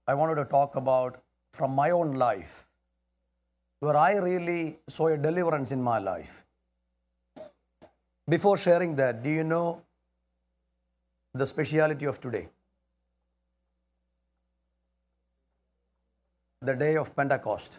I wanted to talk about from my own life, where I really saw a deliverance in my life. Before sharing that, do you know the speciality of today? The day of Pentecost.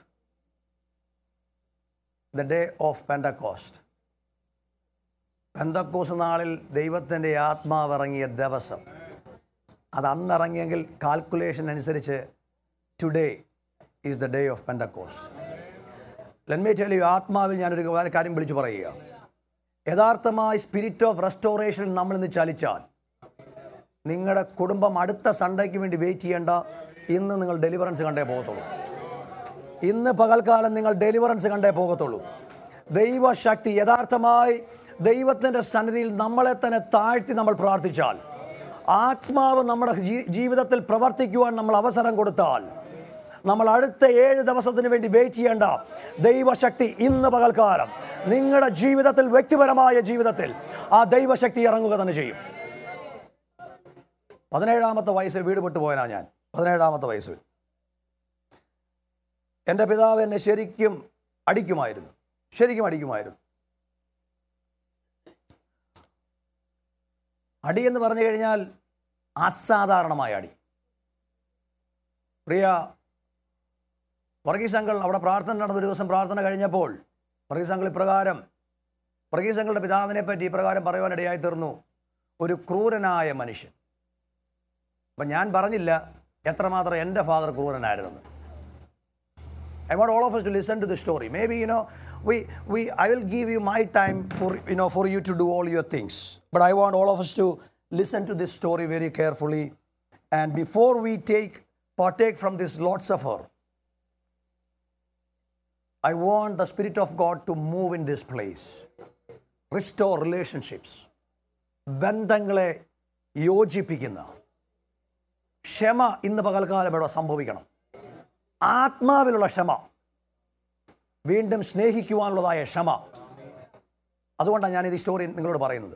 The day of Pentecost. പെന്തക്കോസ് നാളിൽ ദൈവത്തിൻ്റെ ആത്മാവ് ഇറങ്ങിയ ദിവസം അത് അന്നിറങ്ങിയെങ്കിൽ calculation അനുസരിച്ച് today is the day of pentecost ലെൻമേ ടെലി ആത്മാവിൽ ഞാനൊരു കാര്യം വിളിച്ചു പറയുക യഥാർത്ഥമായി സ്പിരിറ്റ് ഓഫ് റെസ്റ്റോറേഷൻ നമ്മൾ ഇന്ന് ചലിച്ചാൽ നിങ്ങളുടെ കുടുംബം അടുത്ത സൺഡേക്ക് വേണ്ടി വെയിറ്റ് ചെയ്യേണ്ട ഇന്ന് നിങ്ങൾ ഡെലിവറൻസ് കണ്ടേ പോകത്തുള്ളൂ ഇന്ന് പകൽക്കാലം നിങ്ങൾ ഡെലിവറൻസ് കണ്ടേ പോകത്തുള്ളൂ ദൈവശക്തി യഥാർത്ഥമായി ദൈവത്തിൻ്റെ സന്നിധിയിൽ നമ്മളെ തന്നെ താഴ്ത്തി നമ്മൾ പ്രാർത്ഥിച്ചാൽ ആത്മാവ് നമ്മുടെ ജീ- ജീവിതത്തിൽ പ്രവർത്തിക്കുവാൻ നമ്മൾ അവസരം കൊടുത്താൽ നമ്മൾ അടുത്ത ഏഴ് ദിവസത്തിന് വേണ്ടി വെയിറ്റ് ചെയ്യേണ്ട ദൈവശക്തി ഇന്ന് പകൽക്കാലം നിങ്ങളുടെ ജീവിതത്തിൽ വ്യക്തിപരമായ ജീവിതത്തിൽ ആ ദൈവശക്തി ഇറങ്ങുക തന്നെ ചെയ്യും പതിനേഴാമത്തെ വയസ്സിൽ വീട് വിട്ടു പോയനാ ഞാൻ പതിനേഴാമത്തെ വയസ്സിൽ എൻ്റെ പിതാവ് എന്നെ ശരിക്കും അടിക്കുമായിരുന്നു ശരിക്കും അടിക്കുമായിരുന്നു അടി എന്ന് പറഞ്ഞു കഴിഞ്ഞാൽ അസാധാരണമായ അടി പ്രിയ വർഗീസ് അങ്കിൾ അവിടെ പ്രാർത്ഥന നടന്ന ഒരു ദിവസം പ്രാർത്ഥന കഴിഞ്ഞപ്പോൾ വർഗീസ് അങ്കിൾ ഇപ്രകാരം വർഗീസ് അങ്കിളുടെ പിതാവിനെ പറ്റി ഇപ്രകാരം പറയുവാനിടയായി തീർന്നു ഒരു ക്രൂരനായ മനുഷ്യൻ അപ്പം ഞാൻ പറഞ്ഞില്ല എത്രമാത്രം എൻ്റെ ഫാദർ ക്രൂരനായിരുന്നെന്ന് I want all of us to listen to the story. Maybe you know, we we I will give you my time for you know for you to do all your things. But I want all of us to listen to this story very carefully. And before we take partake from this Lord's Supper, I want the Spirit of God to move in this place. Restore relationships. ബന്ധങ്ങളെ യോജിപ്പിക്കുന്ന ക്ഷമ ഇന്ന് പകൽക്കാലം ഇവിടെ സംഭവിക്കണം ആത്മാവിലുള്ള ക്ഷമ വീണ്ടും സ്നേഹിക്കുവാനുള്ളതായ ക്ഷമ അതുകൊണ്ടാണ് ഞാൻ ഇത് ഈ സ്റ്റോറി നിങ്ങളോട് പറയുന്നത്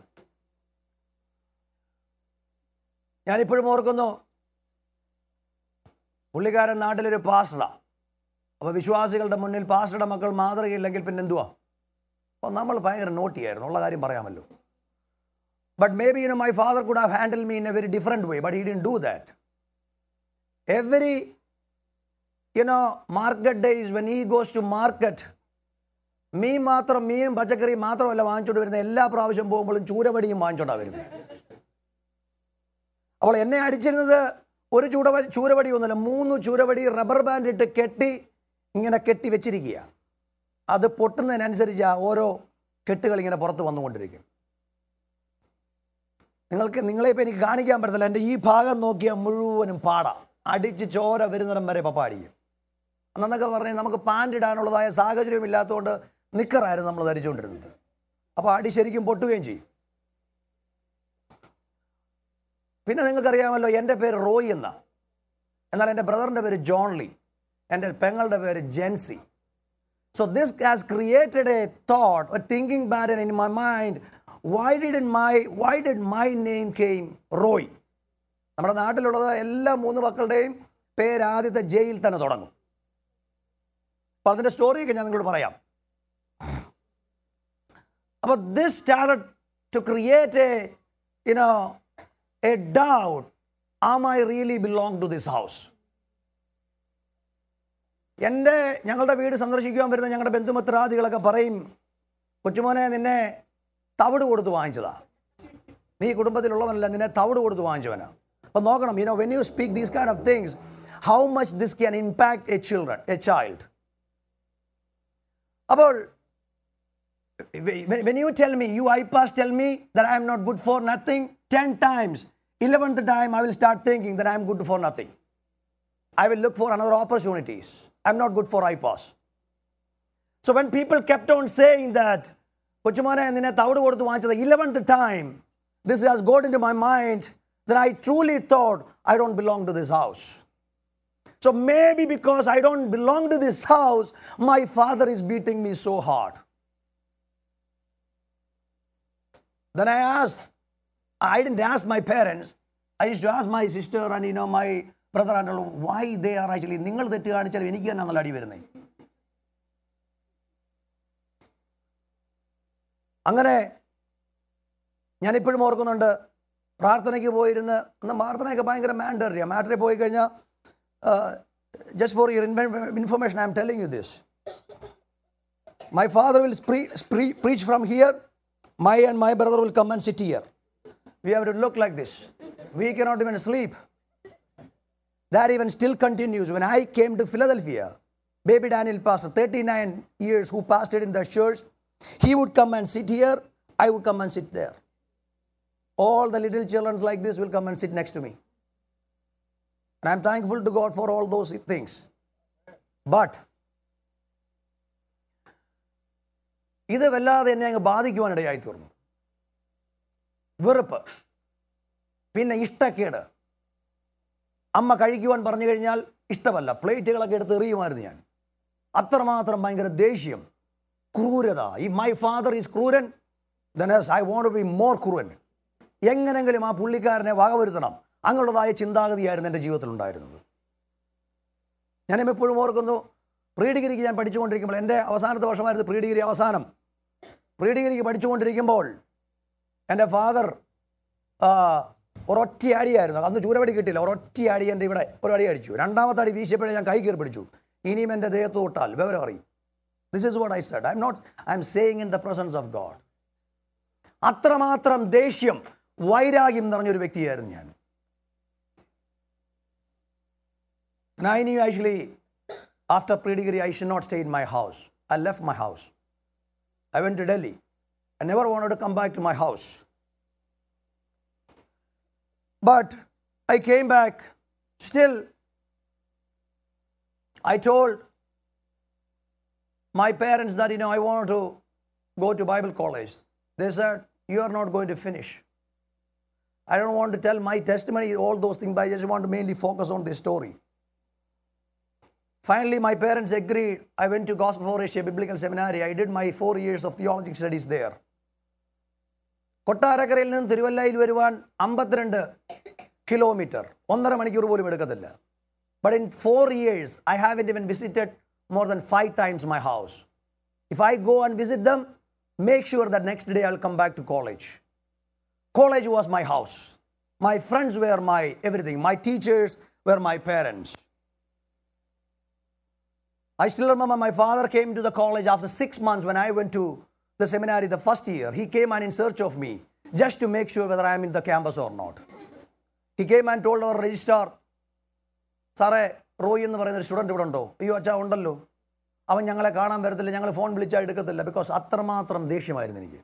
ഞാനിപ്പോഴും ഓർക്കുന്നു പുള്ളിക്കാരൻ നാട്ടിലൊരു പാസ്റ്ററാണ് അപ്പോൾ വിശ്വാസികളുടെ മുന്നിൽ പാസ്റ്ററുടെ മക്കൾ മാതൃകയില്ലെങ്കിൽ പിന്നെ എന്തുവാ അപ്പോൾ നമ്മൾ ഭയങ്കര നോട്ടിയായിരുന്നു ഉള്ള കാര്യം പറയാമല്ലോ but may be you know my father could have handle me in a very different way but he didn't do that every you know market days when he goes to market മീൻ മാത്രം മീൻ പച്ചക്കറി മാത്രമല്ല വാങ്ങിച്ചോണ്ട് വരുന്ന എല്ലാ പ്രാവശ്യം പോകുമ്പോഴും ചൂരവടിയും വാങ്ങിച്ചോണ്ടാണ് വരുന്നത് അപ്പോൾ എന്നെ അടിച്ചിരുന്നത് ഒരു ചൂടവടി ചൂരവടി ഒന്നുമല്ല മൂന്ന് ചൂരവടി റബ്ബർ ബാൻഡ് ഇട്ട് കെട്ടി ഇങ്ങനെ കെട്ടി വെച്ചിരിക്കുക അത് പൊട്ടുന്നതിനനുസരിച്ച് ആ ഓരോ കെട്ടുകൾ ഇങ്ങനെ പുറത്ത് വന്നുകൊണ്ടിരിക്കും നിങ്ങൾക്ക് നിങ്ങളെ ഇപ്പം എനിക്ക് കാണിക്കാൻ പറ്റത്തില്ല എൻ്റെ ഈ ഭാഗം നോക്കിയാൽ മുഴുവനും പാടാ അടിച്ച് ചോര വരുന്നിടം വരെ പപ്പ അടിക്കും അന്നൊക്കെ പറഞ്ഞാൽ നമുക്ക് പാൻറ് ഇടാനുള്ളതായ സാഹചര്യം ഇല്ലാത്തതുകൊണ്ട് നിക്കറായിരുന്നു നമ്മൾ ധരിച്ചുകൊണ്ടിരുന്നത് അപ്പോൾ അടി ശരിക്കും പൊട്ടുകയും ചെയ്യും പിന്നെ നിങ്ങൾക്കറിയാമല്ലോ എൻ്റെ പേര് റോയ് എന്ന എന്നാൽ എൻ്റെ ബ്രദറിൻ്റെ പേര് ജോൺലി എൻ്റെ പെങ്ങളുടെ പേര് Jency So this has created a thought, a thinking pattern in my mind. Why did my why did my name came Roy? നമ്മുടെ നാട്ടിലുള്ളത് എല്ലാ മൂന്ന് മക്കളുടെയും പേര് ആദ്യത്തെ ജയിൽ തന്നെ തുടങ്ങും അപ്പം അതിൻ്റെ സ്റ്റോറിയൊക്കെ ഞാൻ നിങ്ങളോട് പറയാം അപ്പോൾ this started to create a you know a doubt am I really belong to this house എൻ്റെ ഞങ്ങളുടെ വീട് സന്ദർശിക്കുവാൻ വരുന്ന ഞങ്ങളുടെ ബന്ധുമിത്രാദികളൊക്കെ പറയും കൊച്ചുമോനെ നിന്നെ തവിട് കൊടുത്ത് വാങ്ങിച്ചതാ നീ കുടുംബത്തിലുള്ളവനല്ല നിന്നെ തവിട് കൊടുത്ത് വാങ്ങിച്ചവനാ അപ്പം നോക്കണം you know when you speak these kind of things how much this can impact a children a child അപ്പോൾ when you tell me, you IPAS tell me that I am not good for nothing 10 times, 11th time I will start thinking that I am good for nothing. I will look for another opportunities. I'm not good for IPAS. So when people kept on saying that, കൊച്ചുമോനെ നിന്നെ തവിട് കൊടുത്ത് വാങ്ങിച്ചത് eleventh time this has got in to my mind then I truly thought I don't belong to this house So maybe because I don't belong to this house, my father is beating me so hard. Then I asked, I didn't ask my parents. I used to ask my sister and you know my brother and why they are actually നിങ്ങൾ തെറ്റ് കാണിച്ചാൽ എനിക്ക് തന്നെ നല്ല അടി വരുന്നത് അങ്ങനെ ഞാനിപ്പോഴും ഓർക്കുന്നുണ്ട് പ്രാർത്ഥനയ്ക്ക് പോയിരുന്ന് അന്ന് പ്രാർത്ഥനയൊക്കെ ഭയങ്കര മാൻഡറിയാണ് മാറ്ററിൽ പോയി കഴിഞ്ഞാൽ just for your information I M telling you this My father will pre- pre- preach from here. My and my brother will come and sit here. We have to look like this. We cannot even sleep. That even still continues. When I came to Philadelphia, baby Daniel pastor, 39 years, who pastored in the church, he would come and sit here. I would come and sit there. All the little children like this will come and sit next to me. And I'm thankful to God for all those things. But ഇത് വല്ലാതെ എന്നെ അങ്ങ് ബാധിക്കുവാനിടയായി തീർന്നു വെറുപ്പ് പിന്നെ ഇഷ്ടക്കേട് അമ്മ കഴിക്കുവാൻ പറഞ്ഞു കഴിഞ്ഞാൽ ഇഷ്ടമല്ല പ്ലേറ്റുകളൊക്കെ എടുത്ത് എറിയുമായിരുന്നു ഞാൻ അത്രമാത്രം ഭയങ്കര ദേഷ്യം ക്രൂരത ഈ മൈ ഫാദർ ഈസ് ക്രൂരൻ then I won't be more ക്രൂരൻ എങ്ങനെങ്കിലും ആ പുള്ളിക്കാരനെ വകവരുത്തണം അങ്ങനെയുള്ളതായ ചിന്താഗതിയായിരുന്നു എൻ്റെ ജീവിതത്തിൽ ഉണ്ടായിരുന്നത് ഞാനും എപ്പോഴും ഓർക്കുന്നു പ്രീ ഡിഗ്രിക്ക് ഞാൻ പഠിച്ചുകൊണ്ടിരിക്കുമ്പോൾ എൻ്റെ അവസാനത്തെ വർഷമായിരുന്നു പ്രീ ഡിഗ്രി അവസാനം പ്രീ ഡിഗ്രിക്ക് പഠിച്ചുകൊണ്ടിരിക്കുമ്പോൾ എൻ്റെ ഫാദർ ഒരൊറ്റ അടിയായിരുന്നു അന്ന് ചൂരവടി കിട്ടിയില്ല ഒരൊറ്റ അടി എൻ്റെ ഇവിടെ ഒരു അടി അടിച്ചു രണ്ടാമത്തെ അടി വീശിയപ്പോഴേ ഞാൻ കൈ കയറി പിടിച്ചു ഇനിയും എൻ്റെ ദേഹത്ത് തൊട്ടാൽ വിവരം അറിയും this is what I said I'm not I'm saying in the presence of God അത്രമാത്രം ദേഷ്യം വൈരാഗ്യം നിറഞ്ഞൊരു വ്യക്തിയായിരുന്നു ഞാൻ And I knew actually after pre-degree I should not stay in my house. I left my house. I went to Delhi. I never wanted to come back to my house. But I came back. Still, I told my parents that, you know, I wanted to go to Bible college. They said, You are not going to finish. I don't want to tell my testimony, all those things, but I just want to mainly focus on this story. Finally, my parents agreed. I went to Gospel for Asia Biblical Seminary. I did my four years of theological studies there. കൊട്ടാരക്കരയിൽ നിന്ന് തിരുവല്ലയിൽ വരുവാൻ അമ്പത്തിരണ്ട് kilometre ഒന്നര മണിക്കൂർ പോലും എടുക്കത്തില്ല but in four years I have in visited more than five times my house if I go and visit them make sure that next day I come back to college college was my house my friends were my everything my teachers were my parents I still remember my father came to the college after six months when I went to the seminary the first year. He came and in search of me just to make sure whether I am in the campus or not. He came and told our registrar, സാറേ റോയ് എന്ന് പറയുന്ന ഒരു student ഇവിടെ ഉണ്ടോ അയ്യോ അച്ഛാ ഉണ്ടല്ലോ അവൻ ഞങ്ങളെ കാണാൻ വരത്തില്ല ഞങ്ങൾ ഫോൺ വിളിച്ചാൽ എടുക്കത്തില്ല ബിക്കോസ് അത്രമാത്രം ദേഷ്യമായിരുന്നു എനിക്ക്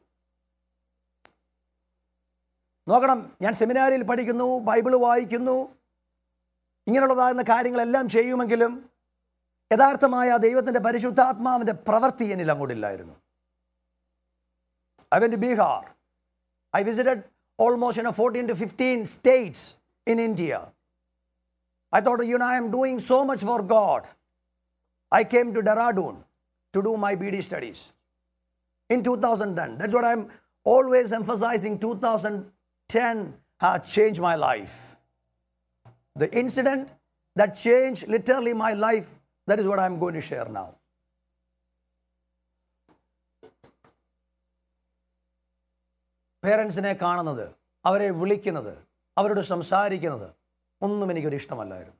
നോക്കണം ഞാൻ സെമിനാരിയിൽ പഠിക്കുന്നു ബൈബിൾ വായിക്കുന്നു ഇങ്ങനെയുള്ളതാകുന്ന കാര്യങ്ങളെല്ലാം ചെയ്യുമെങ്കിലും യഥാർത്ഥമായ ദൈവത്തിൻ്റെ പരിശുദ്ധാത്മാവിൻ്റെ പ്രവൃത്തി എന്നിൽ അങ്ങോട്ടില്ലായിരുന്നു I went to Bihar I visited almost in fourteen to fifteen states in India I thought you I'm doing so much for God I came to Dehradun to do my B D studies in two thousand ten that's what I'm always emphasizing two thousand ten ah change my life the incident that changed literally my life that is what I'm going to share now. പേരൻസിനെ കാണുന്നത് അവരെ വിളിക്കുന്നത് അവരോട് സംസാരിക്കുന്നത് ഒന്നും എനിക്കൊരു ഇഷ്ടമല്ലായിരുന്നു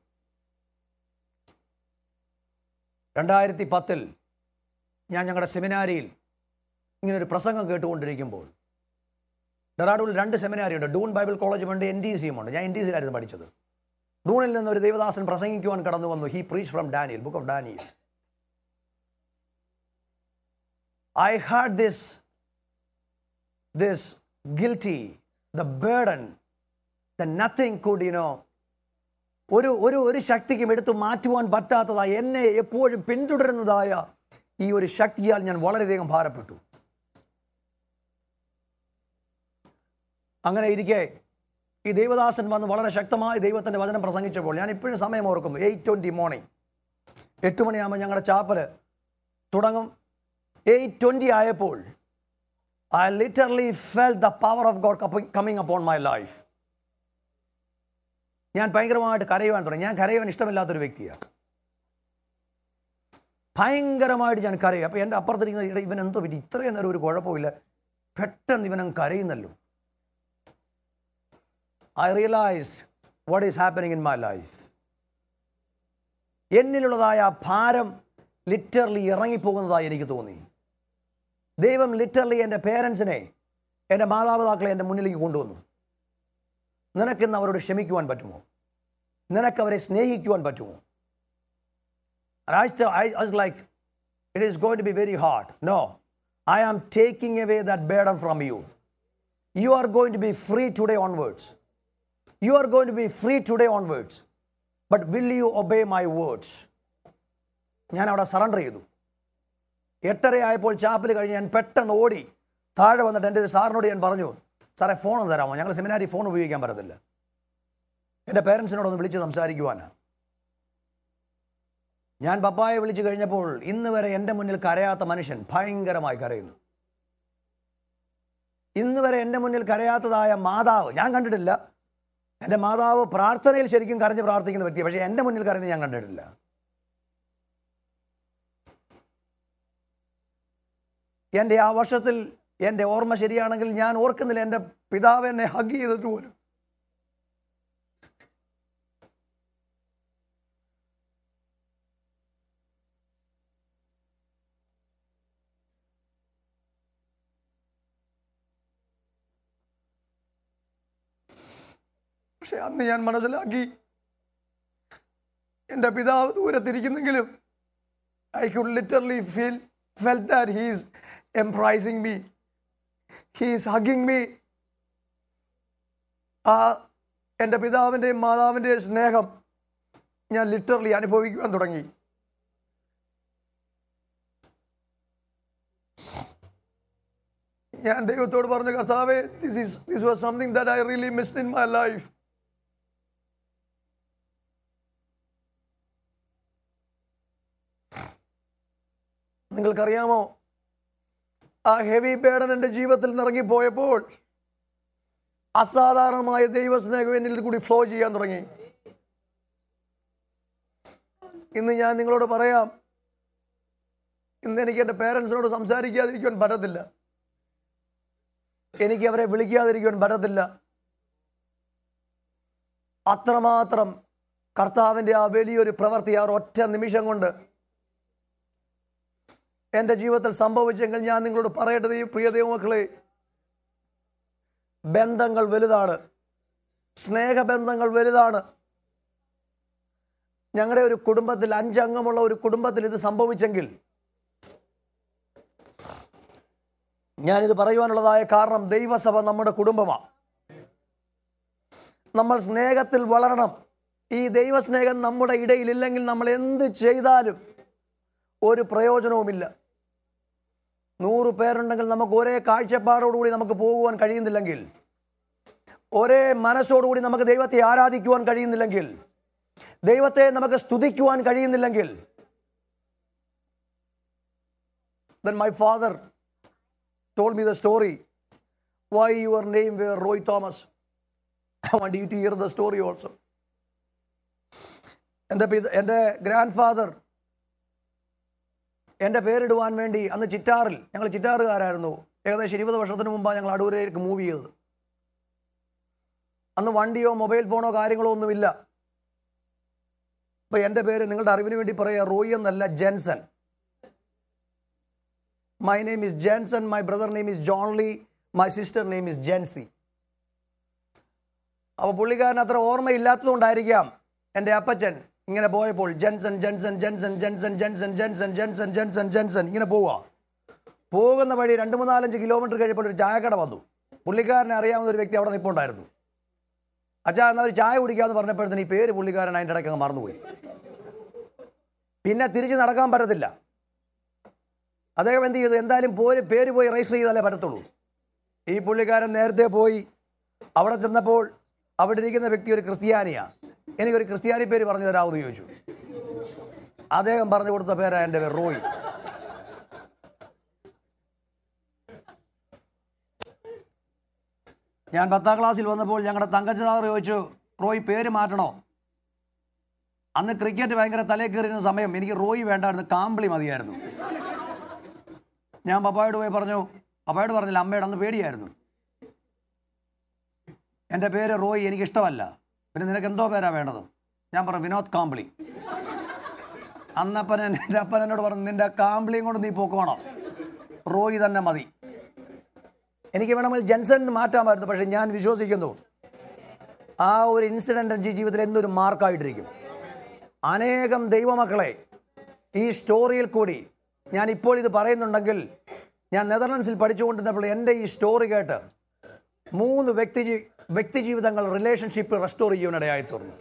രണ്ടായിരത്തി പത്തിൽ ഞാൻ ഞങ്ങളുടെ സെമിനാരിയിൽ ഇങ്ങനൊരു പ്രസംഗം കേട്ടുകൊണ്ടിരിക്കുമ്പോൾ ഡെറാഡൂളിൽ രണ്ട് സെമിനാരി ഉണ്ട് ഡൂൺ ബൈബിൾ കോളേജും ഉണ്ട് എൻ ഡി സിയും ഉണ്ട് ഞാൻ എൻ ഡി സിയിലായിരുന്നു പഠിച്ചത് ഡൂണിൽ നിന്ന് ഒരു ദേവദാസൻ പ്രസംഗിക്കുവാൻ കടന്നു വന്നു he preach from Daniel book of Daniel I had this this guilty the burden the nothing could you know ഒരു ഒരു ഒരു ശക്തിക്കും എടുത്തു മാറ്റുവാൻ പറ്റാത്തതായ എന്നെ എപ്പോഴും പിന്തുടരുന്നതായ ഈ ഒരു ശക്തിയാൽ ഞാൻ വളരെയധികം ഭാരപ്പെട്ടു അങ്ങനെ ഇരിക്കെ ഈ ദേവദാസൻ വന്ന് വളരെ ശക്തമായി ദൈവത്തിൻ്റെ വചനം പ്രസംഗിച്ചപ്പോൾ ഞാൻ ഇപ്പോഴും സമയം ഓർക്കുന്നു എയ്റ്റ് ട്വൻറ്റി മോർണിംഗ് എട്ട് മണിയാകുമ്പോൾ ഞങ്ങളുടെ ചാപ്പൽ തുടങ്ങും എയ്റ്റ് ട്വൻറ്റി ആയപ്പോൾ I literally fell the power of God coming upon my life ഞാൻ ഭയങ്കരമായിട്ട് കരയുവാൻ തുടങ്ങി ഞാൻ കരയുവാൻ ഇഷ്ടമില്ലാത്തൊരു വ്യക്തിയാണ് ഭയങ്കരമായിട്ട് ഞാൻ കരയും അപ്പോൾ എൻ്റെ അപ്പുറത്തിരിക്കുന്ന ഇട ഇവൻ എന്തോ പറ്റി ഇത്രയും നേരം ഒരു കുഴപ്പമില്ല പെട്ടെന്ന് ഇവനും കരയുന്നല്ലോ I realise what is happening in my life എന്നിലുള്ളതായ ആ ഭാരം ലിറ്ററലി ഇറങ്ങിപ്പോകുന്നതായി എനിക്ക് തോന്നി ദൈവം ലിറ്ററലി എൻ്റെ പേരൻസിനെ എൻ്റെ മാതാപിതാക്കളെ എൻ്റെ മുന്നിലേക്ക് കൊണ്ടുവന്നു നിനക്കിന്ന് അവരോട് ക്ഷമിക്കുവാൻ പറ്റുമോ നിനക്ക് അവരെ സ്നേഹിക്കുവാൻ പറ്റുമോ And I, still, I, I was like, it is going to be very hard. No, I am taking away that burden from you. You are going to be free today onwards. You are going to be free today onwards. But will you obey my words? ഞാൻ അവിടെ surrender ചെയ്തു എട്ടര ആയപ്പോൾ chapel കഴിഞ്ഞ് ഞാൻ പെട്ടെന്ന് ഓടി താഴെ വന്നിട്ട് എൻ്റെ ഒരു സാറിനോട് ഞാൻ പറഞ്ഞു സാറേ ഫോൺ ഒന്ന് തരാമോ ഞങ്ങൾ സെമിനാരി ഫോൺ ഉപയോഗിക്കാൻ പറ്റത്തില്ല എൻ്റെ പേരൻസിനോടൊന്ന് വിളിച്ച് സംസാരിക്കുവാനാണ് ഞാൻ പപ്പായെ വിളിച്ചു കഴിഞ്ഞപ്പോൾ ഇന്ന് വരെ എൻ്റെ മുന്നിൽ കരയാത്ത മനുഷ്യൻ ഭയങ്കരമായി കരയുന്നു ഇന്ന് വരെ എൻ്റെ മുന്നിൽ കരയാത്തതായ മാതാവ് ഞാൻ കണ്ടിട്ടില്ല എൻ്റെ മാതാവ് പ്രാർത്ഥനയിൽ ശരിക്കും കരഞ്ഞ് പ്രാർത്ഥിക്കുന്ന വ്യക്തി പക്ഷേ എൻ്റെ മുന്നിൽ കരയുന്നത് ഞാൻ കണ്ടിട്ടില്ല എൻ്റെ ആ വർഷത്തിൽ എൻ്റെ ഓർമ്മ ശരിയാണെങ്കിൽ ഞാൻ ഓർക്കുന്നില്ല എൻ്റെ പിതാവ് എന്നെ ഹഗ് ചെയ്തിട്ട് പോലും പക്ഷെ അന്ന് ഞാൻ മനസ്സിലാക്കി എൻ്റെ പിതാവ് ദൂരത്തിരിക്കുന്നെങ്കിലും I could literally feel fell that he's embracing me he's hugging me ആ എൻ്റെ പിതാവിൻ്റെയും മാതാവിൻ്റെയും സ്നേഹം ഞാൻ ലിറ്ററലി അനുഭവിക്കുവാൻ തുടങ്ങി ഞാൻ ദൈവത്തോട് പറഞ്ഞു കർത്താവേ this is this was something that I really missed in my life നിങ്ങൾക്കറിയാമോ ആ ഹെവി ബേഡൻ എൻ്റെ ജീവിതത്തിൽ നിറങ്ങിപ്പോയപ്പോൾ അസാധാരണമായ ദൈവസ്നേഹം എന്നിൽ കൂടി ഫ്ലോ ചെയ്യാൻ തുടങ്ങി ഇന്ന് ഞാൻ നിങ്ങളോട് പറയാം ഇന്ന് എനിക്ക് എൻ്റെ പേരൻസിനോട് സംസാരിക്കാതിരിക്കുവാൻ പറ്റത്തില്ല എനിക്ക് അവരെ വിളിക്കാതിരിക്കുവാൻ പറ്റത്തില്ല അത്രമാത്രം കർത്താവിൻ്റെ ആ വലിയൊരു പ്രവൃത്തി ആ ഒറ്റ നിമിഷം കൊണ്ട് എൻ്റെ ജീവിതത്തിൽ സംഭവിച്ചെങ്കിൽ ഞാൻ നിങ്ങളോട് പറയേണ്ടത് ഈ പ്രിയ ദൈവമക്കളെ ബന്ധങ്ങൾ വലുതാണ് സ്നേഹബന്ധങ്ങൾ വലുതാണ് ഞങ്ങളുടെ ഒരു കുടുംബത്തിൽ അഞ്ചംഗമുള്ള ഒരു കുടുംബത്തിൽ ഇത് സംഭവിച്ചെങ്കിൽ ഞാനിത് പറയുവാനുള്ളതായ കാരണം ദൈവസഭ നമ്മുടെ കുടുംബമാണ് നമ്മൾ സ്നേഹത്തിൽ വളരണം ഈ ദൈവസ്നേഹം നമ്മുടെ ഇടയിലില്ലെങ്കിൽ നമ്മൾ എന്ത് ചെയ്താലും ഒരു പ്രയോജനവുമില്ല നൂറ് പേരുണ്ടെങ്കിൽ നമുക്ക് ഒരേ കാഴ്ചപ്പാടോടുകൂടി നമുക്ക് പോകുവാൻ കഴിയുന്നില്ലെങ്കിൽ ഒരേ മനസ്സോടുകൂടി നമുക്ക് ദൈവത്തെ ആരാധിക്കുവാൻ കഴിയുന്നില്ലെങ്കിൽ ദൈവത്തെ നമുക്ക് സ്തുതിക്കുവാൻ കഴിയുന്നില്ലെങ്കിൽ then my father told me the story why your name were Roy Thomas. I want you to hear the story also. എൻ്റെ പിത എൻ്റെ ഗ്രാൻഡ് ഫാദർ എൻ്റെ പേരിടുവാൻ വേണ്ടി അന്ന് ചിറ്റാറിൽ ഞങ്ങൾ ചിറ്റാറുകാരായിരുന്നു ഏകദേശം ഇരുപത് വർഷത്തിന് മുമ്പാണ് ഞങ്ങൾ അടൂരേക്ക് മൂവ് ചെയ്തത് അന്ന് വണ്ടിയോ മൊബൈൽ ഫോണോ കാര്യങ്ങളോ ഒന്നുമില്ല അപ്പോൾ എൻ്റെ പേര് നിങ്ങളുടെ അറിവിന് വേണ്ടി പറയുക റോയി എന്നല്ല Jenson my name is Jenson my brother name is Johnly my sister name is Jency അപ്പോൾ പുള്ളിക്കാരൻ അത്ര ഓർമ്മയില്ലാത്തതുകൊണ്ടായിരിക്കാം എൻ്റെ അപ്പച്ചൻ ഇങ്ങനെ പോയപ്പോൾ ജെൻസൺ ജെൻസൺ ജെൻസൺ ജെൻസൺ ജെൻസൺ ജെൻസൺ ജെൻസൺ ജെൻസൺ ജെൻസൺ ഇങ്ങനെ പോവുക പോകുന്ന വഴി രണ്ട് മൂന്നാലഞ്ച് കിലോമീറ്റർ കഴിഞ്ഞപ്പോൾ ഒരു ചായക്കട വന്നു പുള്ളിക്കാരനെ അറിയാവുന്ന ഒരു വ്യക്തി അവിടെ നിൽപ്പുണ്ടായിരുന്നു അച്ഛാ എന്നാൽ ഒരു ചായ കുടിക്കാമെന്ന് പറഞ്ഞപ്പോഴത്തേന് ഈ പേര് പുള്ളിക്കാരൻ അതിൻ്റെ ഇടയ്ക്ക് അങ്ങ് മറന്നുപോയി പിന്നെ തിരിച്ച് നടക്കാൻ പറ്റത്തില്ല അദ്ദേഹം എന്ത് ചെയ്തു എന്തായാലും പോര് പേര് പോയി രജിസ്റ്റർ ചെയ്താലേ പറ്റത്തുള്ളൂ ഈ പുള്ളിക്കാരൻ നേരത്തെ പോയി അവിടെ ചെന്നപ്പോൾ അവിടെ ഇരിക്കുന്ന വ്യക്തി ഒരു ക്രിസ്ത്യാനിയാണ് എനിക്കൊരു ക്രിസ്ത്യാനി പേര് പറഞ്ഞു തരാമെന്ന് ചോദിച്ചു അദ്ദേഹം പറഞ്ഞു കൊടുത്ത പേരാ എൻ്റെ പേര് റോയ് ഞാൻ പത്താം ക്ലാസ്സിൽ വന്നപ്പോൾ ഞങ്ങളുടെ തങ്കച്ചതാർ ചോദിച്ചു റോയ് പേര് മാറ്റണോ അന്ന് ക്രിക്കറ്റ് ഭയങ്കര തലേ കയറിയുന്ന സമയം എനിക്ക് റോയ് വേണ്ടായിരുന്നു കാമ്പിളി മതിയായിരുന്നു ഞാൻ പപ്പായോട് പോയി പറഞ്ഞു പപ്പായോട് പറഞ്ഞില്ല അമ്മയുടെ അന്ന് പേടിയായിരുന്നു എൻ്റെ പേര് റോയ് എനിക്ക് ഇഷ്ടമല്ല പിന്നെ നിനക്ക് എന്തോ പേരാ വേണ്ടത് ഞാൻ പറഞ്ഞു വിനോദ് കാമ്പിളി അന്നപ്പൻ എന്നെ- എൻ്റെ അപ്പൻ എന്നോട് പറഞ്ഞു നിന്റെ കാമ്പിളിയും കൊണ്ട് നീ പോക്കോണം റോയ് തന്നെ മതി എനിക്ക് വേണമെങ്കിൽ ജെൻസൺ എന്ന് മാറ്റാമായിരുന്നു പക്ഷെ ഞാൻ വിശ്വസിക്കുന്നു ആ ഒരു ഇൻസിഡൻ്റ് എൻ്റെ ജീവിതത്തിൽ എന്നൊരു മാർക്കായിട്ടിരിക്കും അനേകം ദൈവമക്കളെ ഈ സ്റ്റോറിയിൽ കൂടി ഞാൻ ഇപ്പോൾ ഇത് പറയുന്നുണ്ടെങ്കിൽ ഞാൻ നെതർലൻഡ്സിൽ പഠിച്ചുകൊണ്ടിരുന്നപ്പോൾ എൻ്റെ ഈ സ്റ്റോറി കേട്ട് മൂന്ന് വ്യക്തി ജീ- വ്യക്തി ജീവിതങ്ങൾ റിലേഷൻഷിപ്പ് റെസ്റ്റോർ ചെയ്യുവാനിടയായി തീർന്നു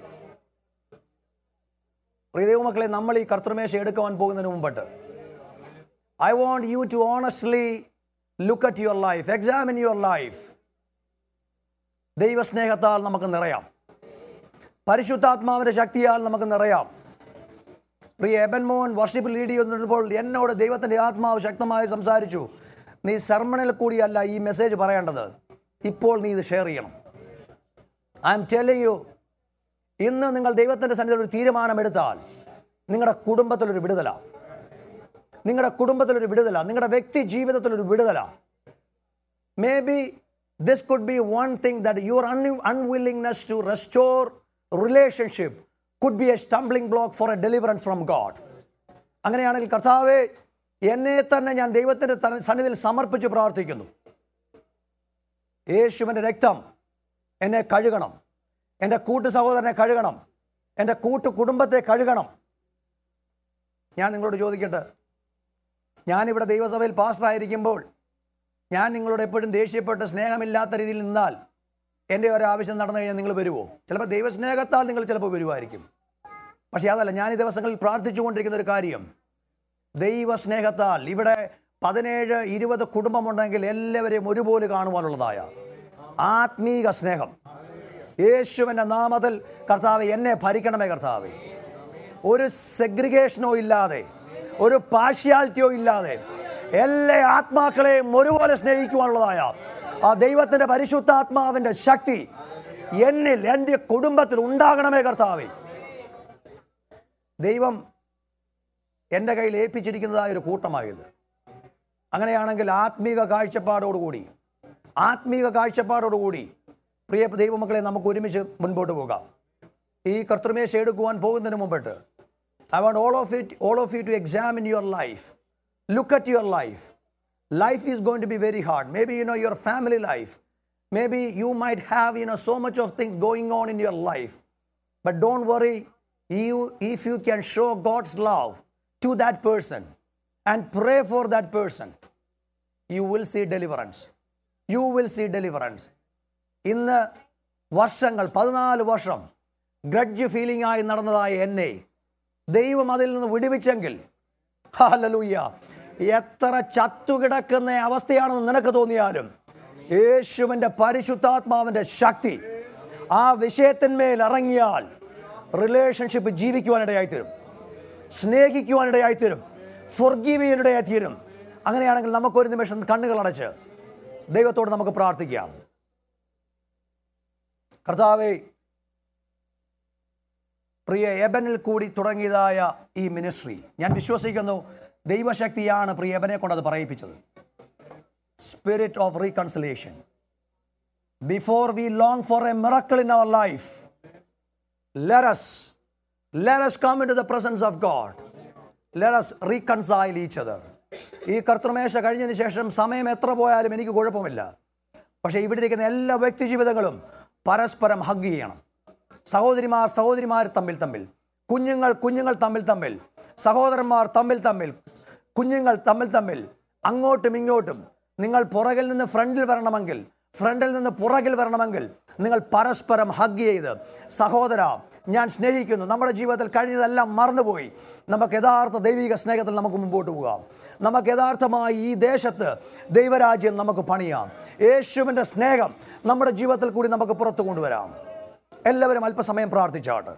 പ്രിയ ദൈവമക്കളെ നമ്മൾ ഈ കർത്തൃമേശ എടുക്കുവാൻ പോകുന്നതിന് മുമ്പിട്ട് I want you to honestly look at your life examine your life ദൈവസ്നേഹത്താൽ നമുക്ക് നിറയാം പരിശുദ്ധാത്മാവിൻ്റെ ശക്തിയാൽ നമുക്ക് നിറയാം പ്രിയ എബൻ മോഹൻ വർഷിപ്പ് ലീഡ് ചെയ്യുന്നപ്പോൾ എന്നോട് ദൈവത്തിൻ്റെ ആത്മാവ് ശക്തമായി സംസാരിച്ചു നീ സെർമണിൽ കൂടിയല്ല ഈ മെസ്സേജ് പറയേണ്ടത് ഇപ്പോൾ നീ ഇത് ഷെയർ ചെയ്യണം ഐ എം ടെല്ലിങ് യു ഇന്ന് നിങ്ങൾ ദൈവത്തിൻ്റെ സന്നിധിയിൽ ഒരു തീരുമാനമെടുത്താൽ നിങ്ങളുടെ കുടുംബത്തിലൊരു വിടുതല നിങ്ങളുടെ കുടുംബത്തിലൊരു വിടുതല നിങ്ങളുടെ വ്യക്തി ജീവിതത്തിലൊരു വിടുതല may be this could be one thing that your un unwillingness to restore relationship could be a stumbling block for a deliverance from God അങ്ങനെയാണെങ്കിൽ കർത്താവെ എന്നെ തന്നെ ഞാൻ ദൈവത്തിൻ്റെ ത- സന്നിധിയിൽ സമർപ്പിച്ച് പ്രാർത്ഥിക്കുന്നു യേശുവിൻ്റെ രക്തം എന്നെ കഴുകണം എൻ്റെ കൂട്ടു സഹോദരനെ കഴുകണം എൻ്റെ കൂട്ടു കുടുംബത്തെ കഴുകണം ഞാൻ നിങ്ങളോട് ചോദിക്കട്ടെ ഞാനിവിടെ ദൈവസഭയിൽ പാസ്റ്ററായിരിക്കുമ്പോൾ ഞാൻ നിങ്ങളോട് എപ്പോഴും ദേഷ്യപ്പെട്ട് സ്നേഹമില്ലാത്ത രീതിയിൽ നിന്നാൽ എൻ്റെ ഒരു ആവശ്യം നടന്നു കഴിഞ്ഞാൽ നിങ്ങൾ വരുമോ ചിലപ്പോൾ ദൈവസ്നേഹത്താൽ നിങ്ങൾ ചിലപ്പോൾ വരുമായിരിക്കും പക്ഷേ അതല്ല ഞാൻ ഈ ദിവസങ്ങളിൽ പ്രാർത്ഥിച്ചുകൊണ്ടിരിക്കുന്ന ഒരു കാര്യം ദൈവസ്നേഹത്താൽ ഇവിടെ പതിനേഴ് ഇരുപത് കുടുംബമുണ്ടെങ്കിൽ എല്ലാവരെയും ഒരുപോലെ കാണുവാനുള്ളതായ ആത്മീക സ്നേഹം യേശുവിൻ്റെ നാമത്തിൽ കർത്താവ് എന്നെ ഭരിക്കണമേ കർത്താവേ ഒരു സെഗ്രിഗേഷനോ ഇല്ലാതെ ഒരു പാഷ്യാലിറ്റിയോ ഇല്ലാതെ എല്ലാ ആത്മാക്കളെയും ഒരുപോലെ സ്നേഹിക്കുവാനുള്ളതായ ആ ദൈവത്തിൻ്റെ പരിശുദ്ധാത്മാവിൻ്റെ ശക്തി എന്നിൽ എൻ്റെ കുടുംബത്തിൽ ഉണ്ടാകണമേ കർത്താവേ ദൈവം എൻ്റെ കയ്യിൽ ഏൽപ്പിച്ചിരിക്കുന്നതായ ഒരു കൂട്ടമായത് അങ്ങനെയാണെങ്കിൽ ആത്മീക കാഴ്ചപ്പാടോടുകൂടി ആത്മീക കാഴ്ചപ്പാടോടുകൂടി പ്രിയ ദൈവമക്കളെ നമുക്ക് ഒരുമിച്ച് മുൻപോട്ട് പോകാം ഈ കർത്തൃമേശ എടുക്കുവാൻ പോകുന്നതിന് മുമ്പിട്ട് I want all of it all of you to examine your life look at your life life is going to be very hard maybe you know your family life maybe you might have you know so much of things going on in your life but don't worry you if you can show god's love to that person and pray for that person you will see deliverance you will see deliverance ഇന്ന് വർഷങ്ങൾ പതിനാല് വർഷം grudge feeling ആയി നടന്നതായ എന്നെ ദൈവം അതിൽ നിന്ന് വിടുവിച്ചെങ്കിൽ hallelujah എത്ര ചത്തുകിടക്കുന്ന അവസ്ഥയാണെന്ന് നിനക്ക് തോന്നിയാലും യേശുവിൻ്റെ പരിശുദ്ധാത്മാവിൻ്റെ ശക്തി ആ വിഷയത്തിന്മേൽ ഇറങ്ങിയാൽ റിലേഷൻഷിപ്പ് ജീവിക്കുവാനിടയായിത്തീരും സ്നേഹിക്കുവാനിടയായിത്തീരും ഫൊർഗീവ് ചെയ്യാനിടയായിത്തീരും അങ്ങനെയാണെങ്കിൽ നമുക്കൊരു നിമിഷം കണ്ണുകൾ അടച്ച് ദൈവത്തോട് നമുക്ക് പ്രാർത്ഥിക്കാം കർത്താവെ പ്രിയ എബനിൽ കൂടി തുടങ്ങിയതായ ഈ മിനിസ്ട്രി ഞാൻ വിശ്വസിക്കുന്നു ദൈവശക്തിയാണ് പ്രിയ എബനെ കൊണ്ട് അത് പറയിപ്പിച്ചത് spirit of reconciliation before we long for a miracle in our life let's let's come into the presence of God let's reconcile each other ഈ കർത്തൃമേശ കഴിഞ്ഞതിന് ശേഷം സമയം എത്ര പോയാലും എനിക്ക് കുഴപ്പമില്ല പക്ഷേ ഇവിടെ ഇരിക്കുന്ന എല്ലാ വ്യക്തി ജീവിതങ്ങളും പരസ്പരം ഹഗ് ചെയ്യണം സഹോദരിമാർ സഹോദരിമാർ തമ്മിൽ തമ്മിൽ കുഞ്ഞുങ്ങൾ കുഞ്ഞുങ്ങൾ തമ്മിൽ തമ്മിൽ സഹോദരന്മാർ തമ്മിൽ തമ്മിൽ കുഞ്ഞുങ്ങൾ തമ്മിൽ തമ്മിൽ അങ്ങോട്ടും ഇങ്ങോട്ടും നിങ്ങൾ പുറകിൽ നിന്ന് ഫ്രണ്ടിൽ വരണമെങ്കിൽ ഫ്രണ്ടിൽ നിന്ന് പുറകിൽ വരണമെങ്കിൽ നിങ്ങൾ പരസ്പരം ഹഗ് ചെയ്ത് സഹോദര ഞാൻ സ്നേഹിക്കുന്നു നമ്മുടെ ജീവിതത്തിൽ കഴിഞ്ഞതെല്ലാം മറന്നുപോയി നമുക്ക് യഥാർത്ഥ ദൈവിക സ്നേഹത്തിൽ നമുക്ക് മുമ്പോട്ട് പോകാം നമുക്ക് യഥാർത്ഥമായി ഈ ദേശത്ത് ദൈവരാജ്യം നമുക്ക് പണിയാം യേശുവിൻ്റെ സ്നേഹം നമ്മുടെ ജീവിതത്തിൽ കൂടി നമുക്ക് പുറത്തു കൊണ്ടുവരാം എല്ലാവരും അല്പസമയം പ്രാർത്ഥിച്ചാട്ട്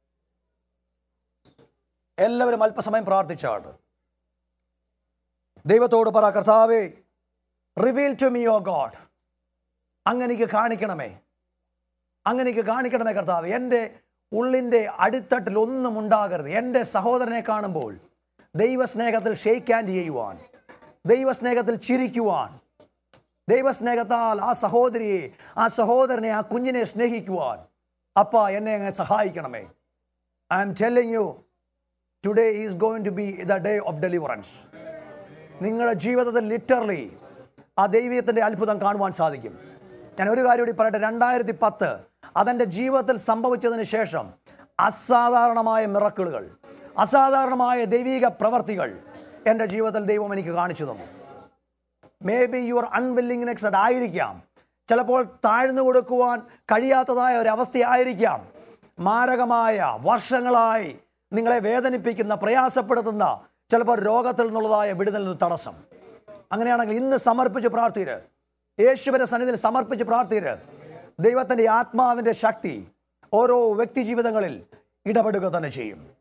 എല്ലാവരും അല്പസമയം പ്രാർത്ഥിച്ചാട്ട് ദൈവത്തോട് പറ കർത്താവേ reveal to me O God അങ്ങ് എനിക്ക് കാണിക്കണമേ അങ്ങനെ എനിക്ക് കാണിക്കണമേ കർത്താവ് എൻ്റെ ഉള്ളിൻ്റെ അടിത്തട്ടിൽ ഒന്നും ഉണ്ടാകരുത് എൻ്റെ സഹോദരനെ കാണുമ്പോൾ ദൈവസ്നേഹത്തിൽ ഷെയ്ക്ക് ഹാൻഡ് ചെയ്യുവാൻ ദൈവസ്നേഹത്തിൽ ചിരിക്കുവാൻ ദൈവസ്നേഹത്താൽ ആ സഹോദരിയെ ആ സഹോദരനെ ആ കുഞ്ഞിനെ സ്നേഹിക്കുവാൻ അപ്പ എന്നെ അങ്ങ് സഹായിക്കണമേ I M telling you today is going to be the day of deliverance നിങ്ങളുടെ ജീവിതത്തിൽ ലിറ്ററലി ആ ദൈവത്തിൻ്റെ അത്ഭുതം കാണുവാൻ സാധിക്കും ഞാൻ ഒരു കാര്യം കൂടി പറയട്ടെ രണ്ടായിരത്തി പത്ത് അതെൻ്റെ ജീവിതത്തിൽ സംഭവിച്ചതിന് ശേഷം അസാധാരണമായ മിറക്കിളുകൾ അസാധാരണമായ ദൈവിക പ്രവർത്തികൾ എൻ്റെ ജീവിതത്തിൽ ദൈവം എനിക്ക് കാണിച്ചു തന്നു മേ ബി യുവർ അൺവില്ലിങ്നെസ് അതായിരിക്കാം ചിലപ്പോൾ താഴ്ന്നു കൊടുക്കുവാൻ കഴിയാത്തതായ ഒരു അവസ്ഥയായിരിക്കാം മാരകമായ വർഷങ്ങളായി നിങ്ങളെ വേദനിപ്പിക്കുന്ന പ്രയാസപ്പെടുത്തുന്ന ചിലപ്പോൾ രോഗത്തിൽ നിന്നുള്ളതായ വിടുതലിന് തടസ്സം അങ്ങനെയാണെങ്കിൽ ഇന്ന് സമർപ്പിച്ച് പ്രാർത്ഥിര് യേശുവിന്റെ സന്നിധിയിൽ സമർപ്പിച്ച് പ്രാർത്ഥിര് ദൈവത്തിൻ്റെ ആത്മാവിൻ്റെ ശക്തി ഓരോ വ്യക്തി ജീവിതങ്ങളിൽ ഇടപെടുക തന്നെ ചെയ്യും